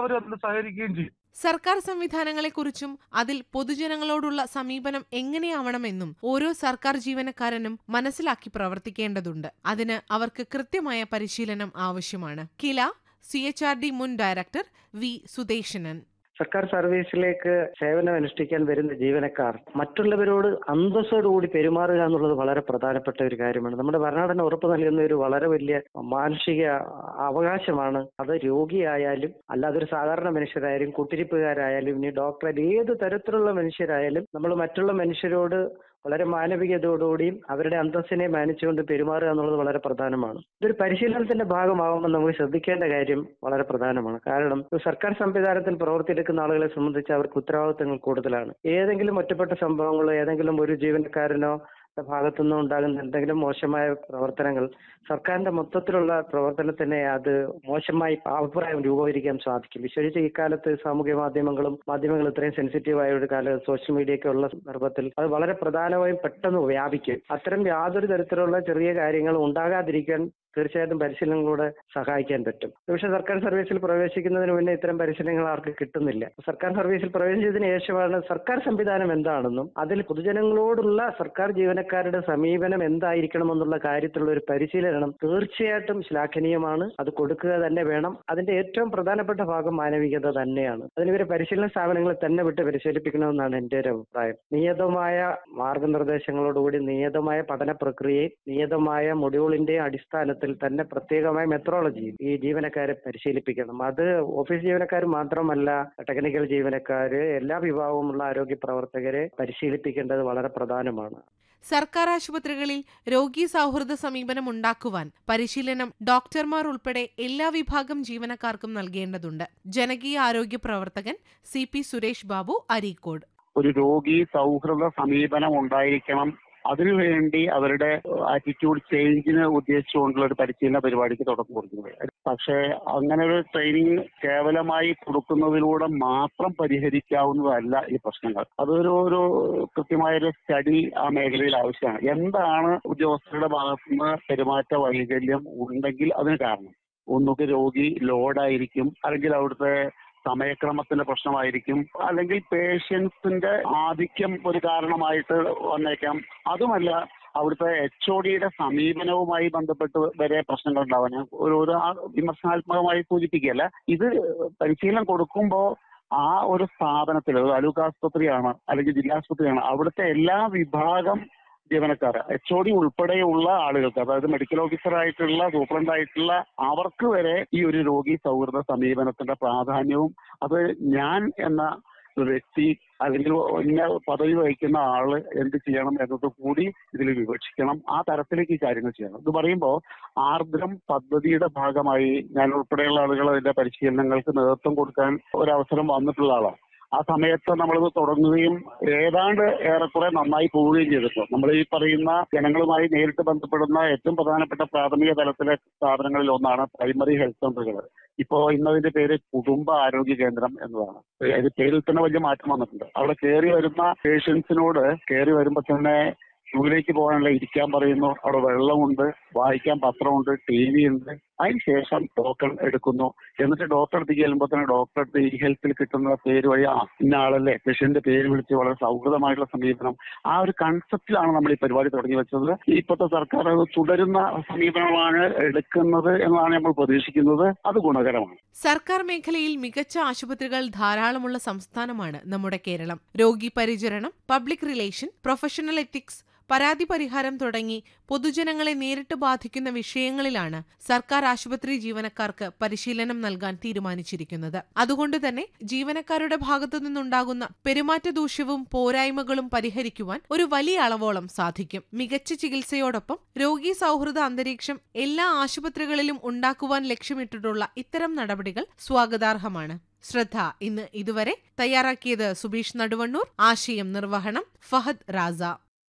എല്ലാവരും അതിൽ സഹകരിക്കുകയും ചെയ്യും സർക്കാർ സംവിധാനങ്ങളെക്കുറിച്ചും അതിൽ പൊതുജനങ്ങളോടുള്ള സമീപനം എങ്ങനെയാവണമെന്നും ഓരോ സർക്കാർ ജീവനക്കാരനും മനസ്സിലാക്കി പ്രവർത്തിക്കേണ്ടതുണ്ട് അതിന് അവർക്ക് കൃത്യമായ പരിശീലനം ആവശ്യമാണ് KILA C H R D മുൻ ഡയറക്ടർ വി സുദേശനൻ സർക്കാർ സർവീസിലേക്ക് സേവനം അനുഷ്ഠിക്കാൻ വരുന്ന ജീവനക്കാർ മറ്റുള്ളവരോട് അന്തസ്സോടുകൂടി പെരുമാറുക എന്നുള്ളത് വളരെ പ്രധാനപ്പെട്ട ഒരു കാര്യമാണ് നമ്മുടെ ഭരണഘടന ഉറപ്പ് നൽകുന്ന ഒരു വളരെ വലിയ മാനുഷിക അവകാശമാണ് അത് രോഗിയായാലും അല്ലാതെ ഒരു സാധാരണ മനുഷ്യരായാലും കുട്ടിരിപ്പുകാരായാലും ഇനി ഡോക്ടർ ഏത് തരത്തിലുള്ള മനുഷ്യരായാലും നമ്മൾ മറ്റുള്ള മനുഷ്യരോട് വളരെ മാനവികതയോടുകൂടിയും അവരുടെ അന്തസ്സിനെ മാനിച്ചുകൊണ്ട് പെരുമാറുക എന്നുള്ളത് വളരെ പ്രധാനമാണ് ഇതൊരു പരിശീലനത്തിന്റെ ഭാഗമാകുമ്പോൾ നമുക്ക് ശ്രദ്ധിക്കേണ്ട കാര്യം വളരെ പ്രധാനമാണ് കാരണം ഒരു സർക്കാർ സംവിധാനത്തിൽ പ്രവർത്തിയെടുക്കുന്ന ആളുകളെ സംബന്ധിച്ച് അവർക്ക് ഉത്തരവാദിത്തങ്ങൾ കൂടുതലാണ് ഏതെങ്കിലും ഒറ്റപ്പെട്ട സംഭവങ്ങളോ ഏതെങ്കിലും ഒരു ജീവനക്കാരനോ ഭാഗത്തുനിന്ന് ഉണ്ടാകുന്ന എന്തെങ്കിലും മോശമായ പ്രവർത്തനങ്ങൾ സർക്കാരിന്റെ മൊത്തത്തിലുള്ള പ്രവർത്തനത്തിനെ അത് മോശമായി അഭിപ്രായം രൂപീകരിക്കാൻ സാധിക്കും വിശേഷിച്ച് ഈ കാലത്ത് സാമൂഹ്യ മാധ്യമങ്ങളും മാധ്യമങ്ങൾ ഇത്രയും സെൻസിറ്റീവ് ആയ ഒരു കാലം സോഷ്യൽ മീഡിയ ഒക്കെ ഉള്ള സന്ദർഭത്തിൽ അത് വളരെ പ്രധാനമായും പെട്ടെന്ന് വ്യാപിക്കും അത്തരം യാതൊരു തരത്തിലുള്ള ചെറിയ കാര്യങ്ങൾ ഉണ്ടാകാതിരിക്കാൻ തീർച്ചയായിട്ടും പരിശീലനങ്ങളൂടെ സഹായിക്കാൻ പറ്റും പക്ഷെ സർക്കാർ സർവീസിൽ പ്രവേശിക്കുന്നതിന് മുന്നേ ഇത്തരം പരിശീലനങ്ങൾ ആർക്ക് കിട്ടുന്നില്ല സർക്കാർ സർവീസിൽ പ്രവേശിച്ചതിന് ശേഷമാണ് സർക്കാർ സംവിധാനം എന്താണെന്നും അതിൽ പൊതുജനങ്ങളോടുള്ള സർക്കാർ ജീവനക്കാരുടെ സമീപനം എന്തായിരിക്കണമെന്നുള്ള കാര്യത്തിലുള്ള ഒരു പരിശീലനം തീർച്ചയായിട്ടും ശ്ലാഘനീയമാണ് അത് കൊടുക്കുക തന്നെ വേണം അതിന്റെ ഏറ്റവും പ്രധാനപ്പെട്ട ഭാഗം മാനവികത തന്നെയാണ് അതിന് ഇവരെ പരിശീലന സ്ഥാപനങ്ങളിൽ തന്നെ വിട്ട് പരിശീലിപ്പിക്കണമെന്നാണ് എന്റെ ഒരു അഭിപ്രായം നിയതമായ മാർഗനിർദ്ദേശങ്ങളോടുകൂടി നിയതമായ പഠന പ്രക്രിയയും നിയതമായ മൊഡ്യൂളിന്റെ അടിസ്ഥാനത്തിൽ തന്നെ പ്രത്യേകമായ മെത്രോളജി ഈ ജീവനക്കാരെ പരിശീലിപ്പിക്കണം അത് ഓഫീസ് ജീവനക്കാർ മാത്രമല്ല ടെക്നിക്കൽ ജീവനക്കാര് എല്ലാ വിഭാഗവുമുള്ള ആരോഗ്യ പ്രവർത്തകരെ പരിശീലിപ്പിക്കേണ്ടത് വളരെ പ്രധാനമാണ് സർക്കാർ ആശുപത്രികളിൽ രോഗി സൗഹൃദ സമീപനം ഉണ്ടാക്കുവാൻ പരിശീലനം ഡോക്ടർമാർ ഉൾപ്പെടെ എല്ലാ വിഭാഗം ജീവനക്കാർക്കും നൽകേണ്ടതുണ്ട് ജനകീയ ആരോഗ്യ പ്രവർത്തകൻ സി പി സുരേഷ് ബാബു അരീക്കോട് ഒരു രോഗി സൗഹൃദ സമീപനം ഉണ്ടായിരിക്കണം അതിനുവേണ്ടി അവരുടെ ആറ്റിറ്റ്യൂഡ് ചേഞ്ചിന് ഉദ്ദേശിച്ചുകൊണ്ടുള്ള ഒരു പരിശീലന പരിപാടിക്ക് തുടക്കം കൊടുക്കുന്നത് പക്ഷേ അങ്ങനെ ഒരു ട്രെയിനിങ് കേവലമായി കൊടുക്കുന്നതിലൂടെ മാത്രം പരിഹരിക്കാവുന്നതല്ല ഈ പ്രശ്നങ്ങൾ അതൊരു ഒരു കൃത്യമായ ഒരു സ്റ്റഡി ആ മേഖലയിൽ ആവശ്യമാണ് എന്താണ് ഉദ്യോഗസ്ഥരുടെ ഭാഗത്തുനിന്ന് പെരുമാറ്റ വൈകല്യം ഉണ്ടെങ്കിൽ അതിന് കാരണം ഒന്നുകിൽ രോഗി ലോഡായിരിക്കും അല്ലെങ്കിൽ അവിടുത്തെ സമയക്രമത്തിന്റെ പ്രശ്നമായിരിക്കും അല്ലെങ്കിൽ പേഷ്യൻസിന്റെ ആധിക്യം ഒരു കാരണമായിട്ട് വന്നേക്കാം അതുമല്ല അവിടുത്തെ എച്ച് ഒ ഡിയുടെ സമീപനവുമായി ബന്ധപ്പെട്ട് വരെ പ്രശ്നങ്ങൾ ഉണ്ടാവാൻ ഞാൻ ഒരു ഒരു ആ വിമർശനാത്മകമായി സൂചിപ്പിക്കുകയല്ല ഇത് പരിശീലനം കൊടുക്കുമ്പോൾ ആ ഒരു സ്ഥാപനത്തിൽ ഒരു താലൂക്ക് ആസ്പത്രിയാണ് അല്ലെങ്കിൽ ജില്ലാസ്പത്രിയാണ് അവിടുത്തെ എല്ലാ വിഭാഗം ജീവനക്കാർ എച്ച് ഒ ഡി ഉൾപ്പെടെയുള്ള ആളുകൾക്ക് അതായത് മെഡിക്കൽ ഓഫീസർ ആയിട്ടുള്ള സൂപ്രണ്ട് ആയിട്ടുള്ള അവർക്ക് വരെ ഈ ഒരു രോഗി സൗഹൃദ സമീപനത്തിന്റെ പ്രാധാന്യവും അത് ഞാൻ എന്ന ഒരു വ്യക്തി അല്ലെങ്കിൽ ഇന്ന പദവി വഹിക്കുന്ന ആള് എന്ത് ചെയ്യണം എന്നത് കൂടി ഇതിൽ വിവക്ഷിക്കണം ആ തരത്തിലേക്ക് ഈ കാര്യങ്ങൾ ചെയ്യണം ഇത് പറയുമ്പോൾ ആർദ്രം പദ്ധതിയുടെ ഭാഗമായി ഞാൻ ഉൾപ്പെടെയുള്ള ആളുകൾ അതിന്റെ പരിശീലനങ്ങൾക്ക് നേതൃത്വം കൊടുക്കാൻ ഒരു അവസരം വന്നിട്ടുള്ള ആളാണ് ആ സമയത്ത് നമ്മളിത് തുടങ്ങുകയും ഏതാണ്ട് ഏറെക്കുറെ നന്നായി പോവുകയും ചെയ്തിട്ടുണ്ട് നമ്മൾ ഈ പറയുന്ന ജനങ്ങളുമായി നേരിട്ട് ബന്ധപ്പെടുന്ന ഏറ്റവും പ്രധാനപ്പെട്ട പ്രാഥമിക തലത്തിലെ സ്ഥാപനങ്ങളിൽ ഒന്നാണ് പ്രൈമറി ഹെൽത്ത് സെന്ററുകൾ ഇപ്പോ ഇന്നതിന്റെ പേര് കുടുംബ ആരോഗ്യ കേന്ദ്രം എന്നതാണ് അത് പേരിൽ തന്നെ വലിയ മാറ്റം വന്നിട്ടുണ്ട് അവിടെ കയറി വരുന്ന പേഷ്യൻസിനോട് കയറി വരുമ്പോൾ തന്നെ ക്യൂവിലേക്ക് പോകാനുള്ള ഇരിക്കാൻ പറയുന്നു അവിടെ വെള്ളമുണ്ട് വായിക്കാൻ പത്രമുണ്ട് ടി വി ഉണ്ട് അതിനുശേഷം ടോക്കൺ എടുക്കുന്നു എന്നിട്ട് ഡോക്ടർ അടുത്തേക്ക് ചെല്ലുമ്പോൾ തന്നെ ഡോക്ടർ അടുത്ത് ഈ ഹെൽത്തിൽ കിട്ടുന്ന പേര് വഴി ആ ഇന്ന ആളല്ലേ പേഷ്യന്റിന്റെ പേര് വിളിച്ച് വളരെ സൗഹൃദമായിട്ടുള്ള സമീപനം ആ ഒരു കൺസെപ്റ്റിലാണ് നമ്മൾ ഈ പരിപാടി തുടങ്ങി വെച്ചത് ഇപ്പോഴത്തെ സർക്കാർ അത് തുടരുന്ന സമീപനമാണ് എടുക്കുന്നത് എന്നാണ് നമ്മൾ പ്രതീക്ഷിക്കുന്നത് അത് ഗുണകരമാണ് സർക്കാർ മേഖലയിൽ മികച്ച ആശുപത്രികൾ ധാരാളമുള്ള സംസ്ഥാനമാണ് നമ്മുടെ കേരളം രോഗി പരിചരണം പബ്ലിക് റിലേഷൻ പ്രൊഫഷണൽ എത്തിക്സ് പരാതി പരിഹാരം തുടങ്ങി പൊതുജനങ്ങളെ നേരിട്ട് ബാധിക്കുന്ന വിഷയങ്ങളിലാണ് സർക്കാർ ആശുപത്രി ജീവനക്കാർക്ക് പരിശീലനം നൽകാൻ തീരുമാനിച്ചിരിക്കുന്നത് അതുകൊണ്ട് തന്നെ ജീവനക്കാരുടെ ഭാഗത്തു നിന്നുണ്ടാകുന്ന പെരുമാറ്റ ദൂഷ്യവും പോരായ്മകളും പരിഹരിക്കുവാൻ ഒരു വലിയ അളവോളം സാധിക്കും മികച്ച ചികിത്സയോടൊപ്പം രോഗി സൗഹൃദ അന്തരീക്ഷം എല്ലാ ആശുപത്രികളിലും ഉണ്ടാക്കുവാൻ ലക്ഷ്യമിട്ടിട്ടുള്ള ഇത്തരം നടപടികൾ സ്വാഗതാർഹമാണ് ശ്രദ്ധ ഇന്ന് ഇതുവരെ തയ്യാറാക്കിയത് സുബീഷ് നടുവണ്ണൂർ ആശയം നിർവഹണം ഫഹദ് റാസ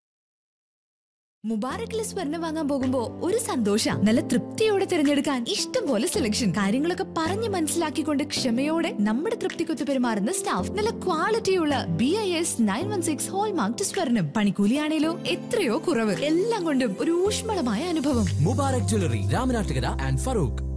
മുബാറക്കിലെ സ്വർണം വാങ്ങാൻ പോകുമ്പോ ഒരു സന്തോഷ നല്ല തൃപ്തിയോടെ തിരഞ്ഞെടുക്കാൻ ഇഷ്ടം പോലെ സെലക്ഷൻ കാര്യങ്ങളൊക്കെ പറഞ്ഞ് മനസ്സിലാക്കിക്കൊണ്ട് ക്ഷമയോടെ നമ്മുടെ തൃപ്തിക്കൊത്ത് പെരുമാറുന്ന സ്റ്റാഫ് നല്ല ക്വാളിറ്റിയുള്ള B I S nine one six hallmark സ്വർണം പണിക്കൂലിയാണേലോ എത്രയോ കുറവ് എല്ലാം കൊണ്ടും ഒരു ഊഷ്മളമായ അനുഭവം മുബാറക് ജ്വല്ലറി രാമനാട്ടുകര ആൻഡ് ഫറൂഖ്